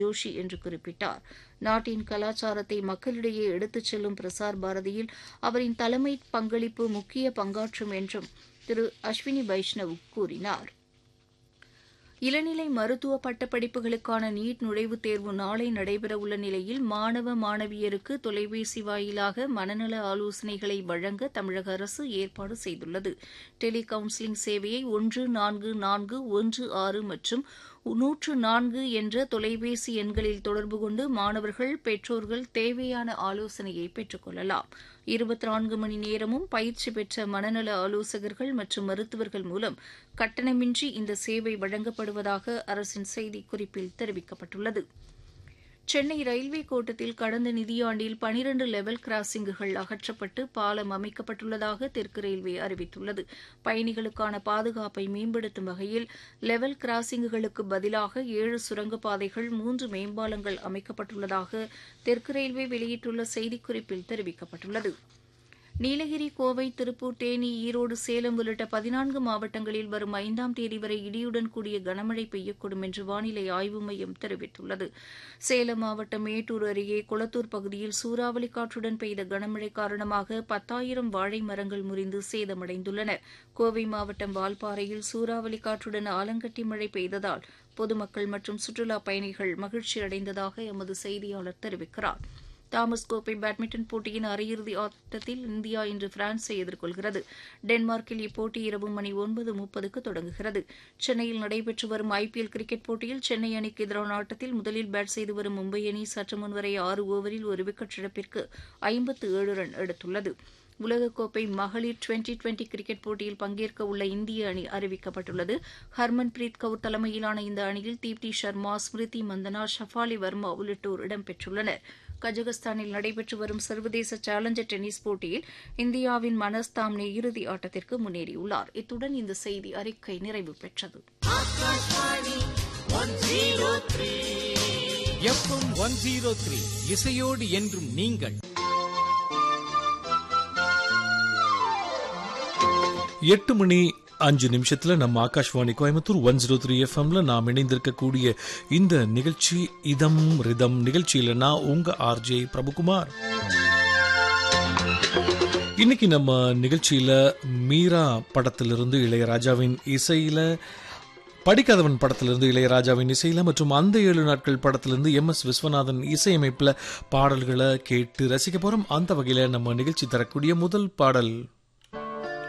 ஜோஷி என்று குறிப்பிட்டார் நாட்டின் கலாச்சாரத்தை மக்களிடையே எடுத்துச் செல்லும் பிரசார் பாரதியில் அவரின் தலைமை பங்களிப்பு முக்கிய பங்காற்றும் என்றும் திரு அஸ்வினி வைஷ்ணவ் கூறினார் இளநிலை மருத்துவ பட்டப்படிப்புகளுக்கான நீட் நுழைவுத் தேர்வு நாளை நடைபெறவுள்ள நிலையில் மாணவ மாணவியருக்கு தொலைபேசி வாயிலாக மனநல ஆலோசனைகளை வழங்க தமிழக அரசு ஏற்பாடு செய்துள்ளது டெலி கவுன்சிலிங் சேவையை ஒன்று நான்கு நான்கு ஒன்று ஆறு மற்றும் நூற்று நான்கு என்ற தொலைபேசி எண்களில் தொடர்பு கொண்டு மாணவர்கள் பெற்றோர்கள் தேவையான ஆலோசனையை பெற்றுக் கொள்ளலாம் இருபத்தி நான்கு மணி நேரமும் பயிற்சி பெற்ற மனநல ஆலோசகர்கள் மற்றும் மருத்துவர்கள் மூலம் கட்டணமின்றி இந்த சேவை வழங்கப்படுவதாக அரசின் செய்திக்குறிப்பில் தெரிவிக்கப்பட்டுள்ளது சென்னை ரயில்வே கோட்டத்தில் கடந்த நிதியாண்டில் பனிரண்டு லெவல் கிராசிங்குகள் அகற்றப்பட்டு பாலம் அமைக்கப்பட்டுள்ளதாக தெற்கு ரயில்வே அறிவித்துள்ளது பயணிகளுக்கான பாதுகாப்பை மேம்படுத்தும் வகையில் லெவல் கிராசிங்குகளுக்கு பதிலாக ஏழு சுரங்கப்பாதைகள் மூன்று மேம்பாலங்கள் அமைக்கப்பட்டுள்ளதாக தெற்கு ரயில்வே வெளியிட்டுள்ள செய்திக்குறிப்பில் தெரிவிக்கப்பட்டுள்ளது நீலகிரி கோவை திருப்பூர் தேனி ஈரோடு சேலம் உள்ளிட்ட பதினான்கு மாவட்டங்களில் வரும் ஐந்தாம் தேதி வரை இடியுடன் கூடிய கனமழை பெய்யக்கூடும் என்று வானிலை ஆய்வு மையம் தெரிவித்துள்ளது சேலம் மாவட்டம் மேட்டூர் அருகே குளத்தூர் பகுதியில் சூறாவளி காற்றுடன் பெய்த கனமழை காரணமாக பத்தாயிரம் வாழை மரங்கள் முறிந்து சேதமடைந்துள்ளன கோவை மாவட்டம் வால்பாறையில் சூறாவளி காற்றுடன் ஆலங்கட்டி மழை பெய்ததால் பொதுமக்கள் மற்றும் சுற்றுலாப் பயணிகள் மகிழ்ச்சி அடைந்ததாக எமது செய்தியாளர் தெரிவிக்கிறார் தாமஸ் கோப்பை பேட்மிண்டன் போட்டியின் அரையிறுதி ஆட்டத்தில் இந்தியா இன்று பிரான்ஸை எதிர்கொள்கிறது டென்மார்க்கில் இப்போட்டி இரவு மணி ஒன்பது முப்பதுக்கு தொடங்குகிறது சென்னையில் நடைபெற்று வரும் ஐபிஎல் கிரிக்கெட் போட்டியில் சென்னை அணிக்கு எதிரான ஆட்டத்தில் முதலில் பேட் செய்து வரும் மும்பை அணி சற்று முன்வரை ஆறு ஓவரில் ஒரு விக்கெட் இழப்பிற்கு ஐம்பத்து ஏழு ரன் எடுத்துள்ளது உலகக்கோப்பை மகளிர் டுவெண்டி டுவெண்டி கிரிக்கெட் போட்டியில் பங்கேற்க உள்ள இந்திய அணி அறிவிக்கப்பட்டுள்ளது ஹர்மன் பிரீத் கவுர் தலைமையிலான இந்த அணியில் தீப்தி சர்மா ஸ்மிருதி மந்தனா ஷஃபாலி வர்மா உள்ளிட்டோர் இடம்பெற்றுள்ளனர் கஜகஸ்தானில் நடைபெற்று வரும் சர்வதேச சேலஞ்சர் டென்னிஸ் போட்டியில் இந்தியாவின் மனஸ் தாம்னே இறுதி ஆட்டத்திற்கு முன்னேறியுள்ளார் இத்துடன் இந்த செய்தி அறிக்கை நிறைவு பெற்றது எஃப்எம் ஒன் ஜீரோ த்ரீ இசையோடு என்றும் நீங்கள் எட்டு மணி அஞ்சு நிமிஷத்துல நம்ம Akashvani Coimbatore one zero three எஃப்எம்ல நாம் இணைந்திருக்கக்கூடிய இந்த நிகழ்ச்சி இதம் ரிதம் நிகழ்ச்சியில நான் உங்க ஆர்ஜே பிரபுகுமார் இன்னைக்கு நம்ம நிகழ்ச்சியில மீரா படத்திலிருந்து இளையராஜாவின் இசையில படிக்காதவன் படத்திலிருந்து இளையராஜாவின் இசையில மற்றும் அந்த ஏழு நாட்கள் படத்திலிருந்து எம் எஸ் விஸ்வநாதன் இசையமைப்புல பாடல்களை கேட்டு ரசிக்க போறோம் அந்த வகையில நம்ம நிகழ்ச்சி தரக்கூடிய முதல் பாடல்